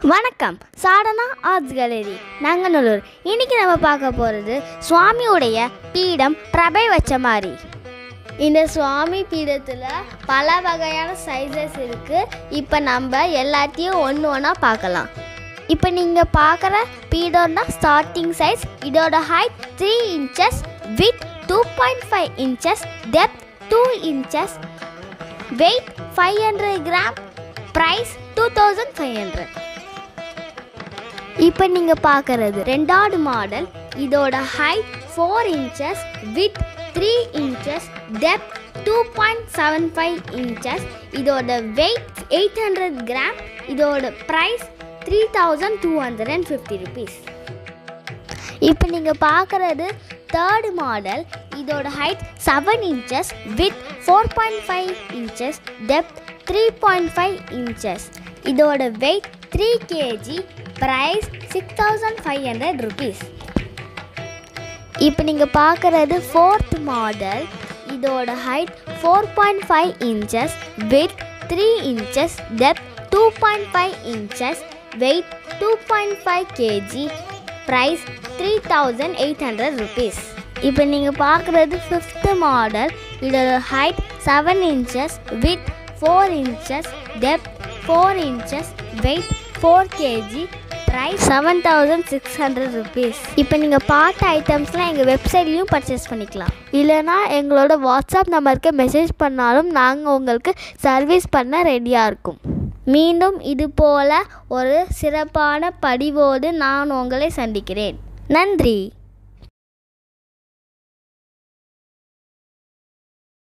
வணக்கம் சாடனா arts gallery Nanganallur இன்னைக்கு நம்ம பார்க்க போகிறது சுவாமியுடைய பீடம் பிரபை வச்ச மாதிரி இந்த சுவாமி பீடத்தில் பல வகையான சைஸஸ் இருக்குது இப்போ நம்ம எல்லாத்தையும் ஒன்று ஒன்றா பார்க்கலாம் இப்போ நீங்கள் பார்க்குற பீடம்னா ஸ்டார்டிங் சைஸ் இதோட height three inches with two point five inches depth two inches weight five hundred gram price two thousand five hundred இப்போ நீங்கள் பார்க்குறது ரெண்டாவது மாடல் இதோட height four inches with three inches depth two point seven five inches இதோட weight eight hundred gram இதோட price three thousand two hundred and fifty rupees இப்போ நீங்கள் பார்க்குறது தேர்டு மாடல் இதோட height seven inches with four point five inches depth three point five inches இதோட weight three KG price six thousand five hundred rupees இப்போ நீங்கள் பார்க்குறது fourth model இதோட height four point five inches with three inches depth two point five inches weight two point five KG price three thousand eight hundred rupees இப்போ நீங்கள் பார்க்குறது fifth model இதோட height seven inches with four inches depth four inches weight four KG price seven thousand six hundred rupees இப்போ நீங்கள் பார்த்த ஐட்டம்ஸ்லாம் எங்கள் வெப்சைட்லேயும் purchase பண்ணிக்கலாம் இல்லைனா எங்களோட வாட்ஸ்அப் நம்பருக்கு மெசேஜ் பண்ணாலும் நாங்கள் உங்களுக்கு சர்வீஸ் பண்ண ரெடியாக இருக்கும் மீண்டும் இது போல ஒரு சிறப்பான படிவோடு நான் உங்களை சந்திக்கிறேன் நன்றி